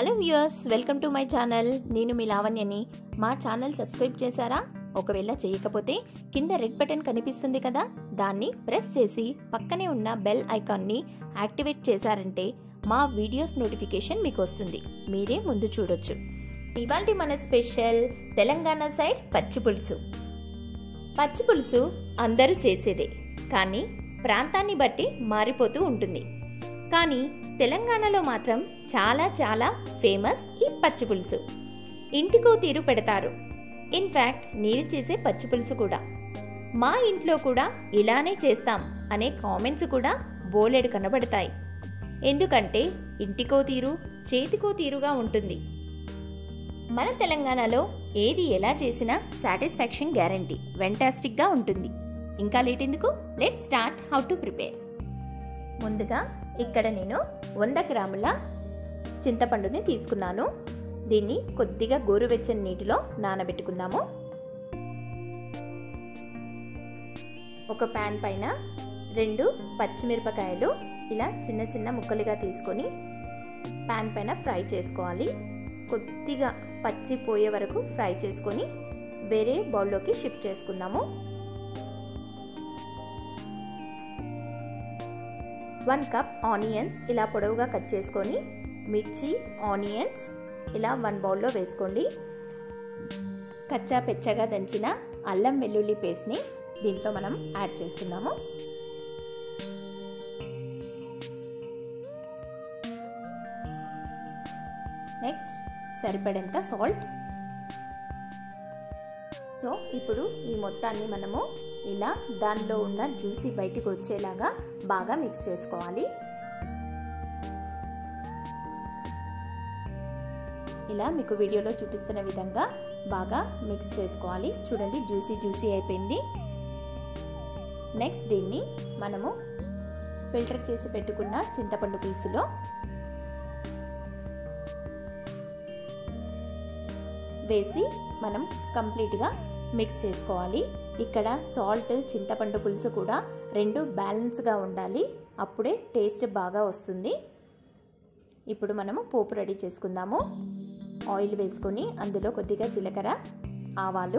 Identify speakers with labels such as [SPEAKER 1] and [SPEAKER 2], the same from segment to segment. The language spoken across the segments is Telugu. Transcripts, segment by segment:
[SPEAKER 1] hello viewers welcome to my channel నేను మీ లావణ్యని మా ఛానల్ సబ్స్క్రైబ్ చేశారా ఒకవేళ చేయకపోతే కింద రెడ్ బటన్ కనిపిస్తుంది కదా దాన్ని ప్రెస్ చేసి పక్కనే ఉన్న బెల్ ఐకాన్ని యాక్టివేట్ చేశారంటే మా వీడియోస్ నోటిఫికేషన్ మీకు వస్తుంది మీరే ముందు చూడొచ్చు ఇవాళ మన స్పెషల్ తెలంగాణ సైడ్ పచ్చి పులుసు పచ్చి పులుసు అందరూ చేసేదే కానీ ప్రాంతాన్ని బట్టి మారిపోతూ ఉంటుంది కానీ తెలంగాణలో మాత్రం చాలా చాలా ఫేమస్ ఈ పచ్చి పులుసు ఇంటికో తీరు పెడతారు ఇన్ఫ్యాక్ట్ నేను చేసే పచ్చి పులుసు కూడా మా ఇంట్లో కూడా ఇలానే చేస్తాం అనే కామెంట్స్ కూడా బోలెడు కనబడతాయి ఎందుకంటే ఇంటికో తీరు చేతికో తీరుగా ఉంటుంది మన తెలంగాణలో ఏది ఎలా చేసినా సాటిస్ఫాక్షన్ గ్యారంటీ వెంటాస్టిక్గా ఉంటుంది ఇంకా లేట్ ఎందుకు let start how to prepare ముందుగా ఇక్కడ నేను వంద గ్రాముల చింతపండుని తీసుకున్నాను దీన్ని కొద్దిగా గోరువెచ్చని నీటిలో నానబెట్టుకుందాము ఒక ప్యాన్ పైన రెండు పచ్చిమిరపకాయలు ఇలా చిన్న చిన్న ముక్కలుగా తీసుకొని ప్యాన్ పైన ఫ్రై చేసుకోవాలి కొద్దిగా పచ్చి పోయే వరకు ఫ్రై చేసుకొని వేరే బౌల్లోకి షిఫ్ట్ చేసుకుందాము వన్ కప్ ఆనియన్స్ ఇలా పొడవుగా కట్ చేసుకొని మిర్చి ఆనియన్స్ ఇలా వన్ బౌల్లో వేసుకోండి కచ్చా పెచ్చగా దంచిన అల్లం వెల్లుల్లి పేస్ట్ని దీంట్లో మనం యాడ్ చేసుకుందాము నెక్స్ట్ సరిపడేంత సాల్ట్ సో ఇప్పుడు ఈ మొత్తాన్ని మనము ఇలా దానిలో ఉన్న జ్యూసీ బయటికి వచ్చేలాగా బాగా మిక్స్ చేసుకోవాలి ఇలా మీకు వీడియోలో చూపిస్తున్న విధంగా బాగా మిక్స్ చేసుకోవాలి చూడండి జ్యూసీ జ్యూసీ అయిపోయింది నెక్స్ట్ దీన్ని మనము ఫిల్టర్ చేసి పెట్టుకున్న చింతపండు పులుసులో వేసి మనం కంప్లీట్గా మిక్స్ చేసుకోవాలి ఇక్కడ సాల్ట్ చింతపండు పులుసు కూడా రెండు బ్యాలెన్స్గా ఉండాలి అప్పుడే టేస్ట్ బాగా వస్తుంది ఇప్పుడు మనము పోపు రెడీ చేసుకుందాము ఆయిల్ వేసుకొని అందులో కొద్దిగా జీలకర్ర ఆవాలు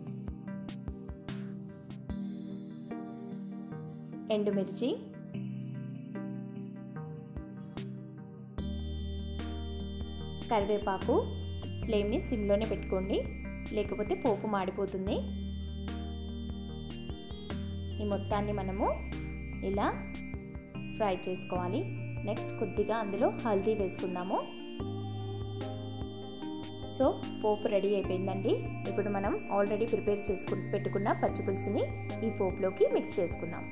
[SPEAKER 1] ఎండుమిర్చి కరివేపాకు ఫ్లేమ్ని సిమ్లోనే పెట్టుకోండి లేకపోతే పోపు మాడిపోతుంది ఈ మొత్తాన్ని మనము ఇలా ఫ్రై చేసుకోవాలి నెక్స్ట్ కొద్దిగా అందులో హల్దీ వేసుకుందాము సో పోపు రెడీ అయిపోయిందండి ఇప్పుడు మనం ఆల్రెడీ ప్రిపేర్ చేసుకు పెట్టుకున్న పచ్చి పులుసుని ఈ పోపులోకి మిక్స్ చేసుకుందాం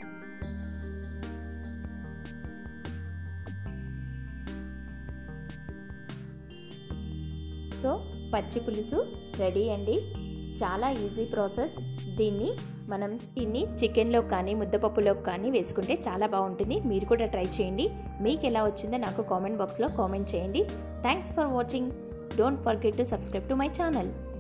[SPEAKER 1] సో పచ్చి పులుసు రెడీ అండి చాలా ఈజీ ప్రాసెస్ దీన్ని మనం దీన్ని చికెన్లో కానీ ముద్దపప్పులో కానీ వేసుకుంటే చాలా బాగుంటుంది మీరు కూడా ట్రై చేయండి మీకు ఎలా వచ్చిందో నాకు కామెంట్ బాక్స్లో కామెంట్ చేయండి thanks for watching don't forget to subscribe to my channel